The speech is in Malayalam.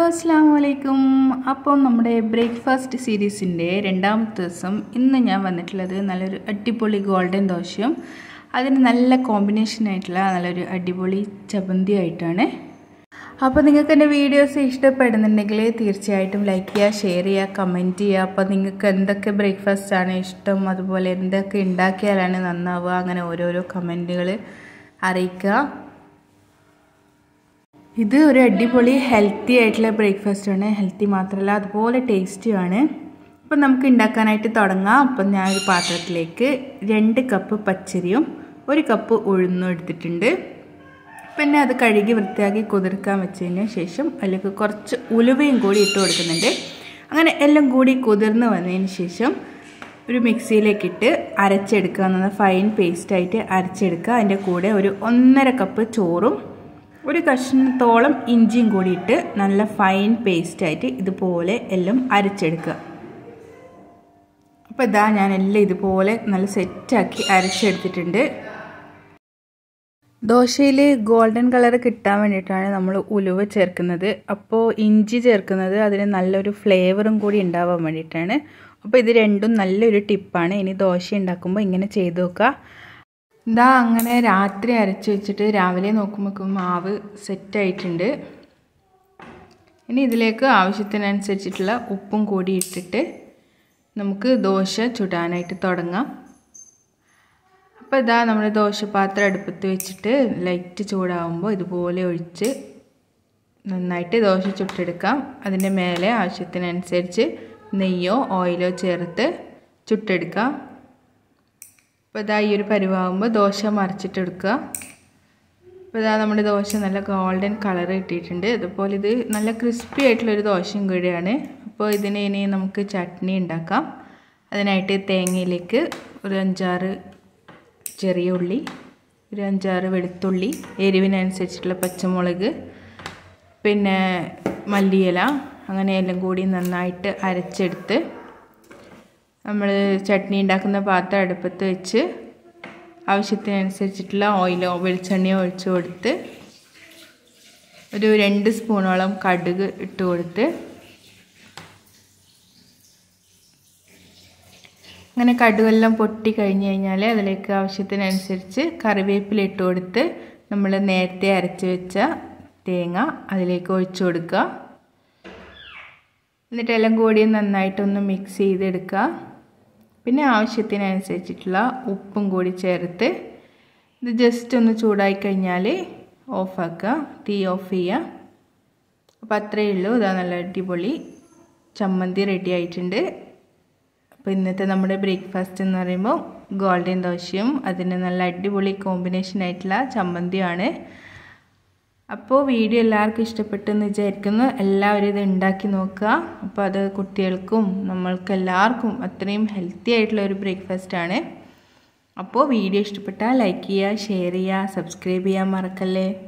അസ്സാം വലൈക്കും അപ്പം നമ്മുടെ ബ്രേക്ക്ഫാസ്റ്റ് സീരീസിൻ്റെ രണ്ടാമത്തെ ദിവസം ഇന്ന് ഞാൻ വന്നിട്ടുള്ളത് നല്ലൊരു അടിപൊളി ഗോൾഡൻ ദോശയും അതിന് നല്ല കോമ്പിനേഷൻ ആയിട്ടുള്ള നല്ലൊരു അടിപൊളി ചമ്മന്തി ആയിട്ടാണ് അപ്പോൾ നിങ്ങൾക്ക് എൻ്റെ വീഡിയോസ് ഇഷ്ടപ്പെടുന്നുണ്ടെങ്കിൽ തീർച്ചയായിട്ടും ലൈക്ക് ചെയ്യുക ഷെയർ ചെയ്യുക കമൻറ്റ് ചെയ്യുക അപ്പോൾ നിങ്ങൾക്ക് എന്തൊക്കെ ബ്രേക്ക്ഫാസ്റ്റ് ആണ് ഇഷ്ടം അതുപോലെ എന്തൊക്കെ ഉണ്ടാക്കിയാലാണ് നന്നാവുക അങ്ങനെ ഓരോരോ കമൻറ്റുകൾ അറിയിക്കുക ഇത് ഒരു അടിപൊളി ഹെൽത്തി ആയിട്ടുള്ള ബ്രേക്ക്ഫാസ്റ്റ് ആണ് ഹെൽത്തി മാത്രമല്ല അതുപോലെ ടേസ്റ്റിയുമാണ് അപ്പം നമുക്ക് ഉണ്ടാക്കാനായിട്ട് തുടങ്ങാം അപ്പം ഞാനൊരു പാത്രത്തിലേക്ക് രണ്ട് കപ്പ് പച്ചരിയും ഒരു കപ്പ് ഉഴുന്നും എടുത്തിട്ടുണ്ട് പിന്നെ അത് കഴുകി വൃത്തിയാക്കി കുതിർക്കാൻ വെച്ചതിന് ശേഷം അതിലേക്ക് കുറച്ച് ഉലുവയും കൂടി ഇട്ട് കൊടുക്കുന്നുണ്ട് അങ്ങനെ എല്ലാം കൂടി കുതിർന്ന് വന്നതിന് ശേഷം ഒരു മിക്സിയിലേക്കിട്ട് അരച്ചെടുക്കുക എന്ന ഫൈൻ പേസ്റ്റായിട്ട് അരച്ചെടുക്കുക അതിൻ്റെ കൂടെ ഒരു ഒന്നര കപ്പ് ചോറും ഒരു കഷ്ണത്തോളം ഇഞ്ചിയും കൂടി ഇട്ട് നല്ല ഫൈൻ പേസ്റ്റായിട്ട് ഇതുപോലെ എല്ലാം അരച്ചെടുക്കുക അപ്പോൾ ഇതാ ഞാൻ എല്ലാം ഇതുപോലെ നല്ല സെറ്റാക്കി അരച്ചെടുത്തിട്ടുണ്ട് ദോശയിൽ ഗോൾഡൻ കളർ കിട്ടാൻ വേണ്ടിയിട്ടാണ് നമ്മൾ ഉലുവ ചേർക്കുന്നത് അപ്പോൾ ഇഞ്ചി ചേർക്കുന്നത് അതിന് നല്ലൊരു ഫ്ലേവറും കൂടി ഉണ്ടാവാൻ വേണ്ടിയിട്ടാണ് അപ്പോൾ ഇത് രണ്ടും നല്ലൊരു ടിപ്പാണ് ഇനി ദോശ ഉണ്ടാക്കുമ്പോൾ ഇങ്ങനെ ചെയ്ത് നോക്കുക ഇതാ അങ്ങനെ രാത്രി അരച്ച് വെച്ചിട്ട് രാവിലെ നോക്കുമ്പോൾ മാവ് സെറ്റായിട്ടുണ്ട് ഇനി ഇതിലേക്ക് ആവശ്യത്തിനനുസരിച്ചിട്ടുള്ള ഉപ്പും കൂടി ഇട്ടിട്ട് നമുക്ക് ദോശ ചുടാനായിട്ട് തുടങ്ങാം അപ്പോൾ ഇതാ നമ്മൾ ദോശപാത്രം അടുപ്പത്ത് വെച്ചിട്ട് ലൈറ്റ് ചൂടാകുമ്പോൾ ഇതുപോലെ ഒഴിച്ച് നന്നായിട്ട് ദോശ ചുട്ടെടുക്കാം അതിൻ്റെ മേലെ ആവശ്യത്തിനനുസരിച്ച് നെയ്യോ ഓയിലോ ചേർത്ത് ചുട്ടെടുക്കാം അപ്പോൾ ഇതാ ഈ ഒരു പരിവാകുമ്പോൾ ദോശ മറിച്ചിട്ടെടുക്കുക അപ്പോൾ ഇതാ നമ്മുടെ ദോശ നല്ല ഗോൾഡൻ കളർ കിട്ടിയിട്ടുണ്ട് അതുപോലെ ഇത് നല്ല ക്രിസ്പി ആയിട്ടുള്ളൊരു ദോശയും കൂടിയാണ് അപ്പോൾ ഇതിന് ഇനി നമുക്ക് ചട്നി ഉണ്ടാക്കാം അതിനായിട്ട് തേങ്ങയിലേക്ക് ഒരു അഞ്ചാറ് ചെറിയ ഉള്ളി ഒരു അഞ്ചാറ് വെളുത്തുള്ളി എരിവിനനുസരിച്ചിട്ടുള്ള പച്ചമുളക് പിന്നെ മല്ലിയില അങ്ങനെ എല്ലാം കൂടി നന്നായിട്ട് അരച്ചെടുത്ത് നമ്മൾ ചട്നി ഉണ്ടാക്കുന്ന പാത്രം അടുപ്പത്ത് വെച്ച് ആവശ്യത്തിനനുസരിച്ചിട്ടുള്ള ഓയിലോ വെളിച്ചെണ്ണയോ ഒഴിച്ച് കൊടുത്ത് ഒരു രണ്ട് സ്പൂണോളം കടുക് ഇട്ട് കൊടുത്ത് അങ്ങനെ കടുവെല്ലാം പൊട്ടി കഴിഞ്ഞ് കഴിഞ്ഞാൽ അതിലേക്ക് ആവശ്യത്തിനനുസരിച്ച് കറിവേപ്പില ഇട്ട് കൊടുത്ത് നമ്മൾ നേരത്തെ അരച്ച് വെച്ച തേങ്ങ അതിലേക്ക് ഒഴിച്ചു കൊടുക്കുക എന്നിട്ട് എല്ലാം കൂടി നന്നായിട്ടൊന്ന് മിക്സ് ചെയ്തെടുക്കുക പിന്നെ ആവശ്യത്തിനനുസരിച്ചിട്ടുള്ള ഉപ്പും കൂടി ചേർത്ത് ഇത് ജസ്റ്റ് ഒന്ന് ചൂടായി കഴിഞ്ഞാൽ ഓഫാക്കുക തീ ഓഫ് ചെയ്യുക അപ്പോൾ അത്രയേ ഉള്ളൂ ഇതാ നല്ല അടിപൊളി ചമ്മന്തി റെഡി ആയിട്ടുണ്ട് അപ്പോൾ ഇന്നത്തെ നമ്മുടെ ബ്രേക്ക്ഫാസ്റ്റ് എന്ന് പറയുമ്പോൾ ഗോൾഡൻ ദോശയും അതിന് നല്ല അടിപൊളി കോമ്പിനേഷൻ ആയിട്ടുള്ള ചമ്മന്തിയാണ് അപ്പോൾ വീഡിയോ എല്ലാവർക്കും ഇഷ്ടപ്പെട്ടെന്ന് വിചാരിക്കുന്നു എല്ലാവരും ഇത് ഉണ്ടാക്കി നോക്കുക അപ്പോൾ അത് കുട്ടികൾക്കും നമ്മൾക്ക് എല്ലാവർക്കും അത്രയും ഹെൽത്തി ആയിട്ടുള്ള ഒരു ബ്രേക്ക്ഫാസ്റ്റ് ആണ് അപ്പോൾ വീഡിയോ ഇഷ്ടപ്പെട്ടാൽ ലൈക്ക് ചെയ്യുക ഷെയർ ചെയ്യുക സബ്സ്ക്രൈബ് ചെയ്യാൻ മറക്കല്ലേ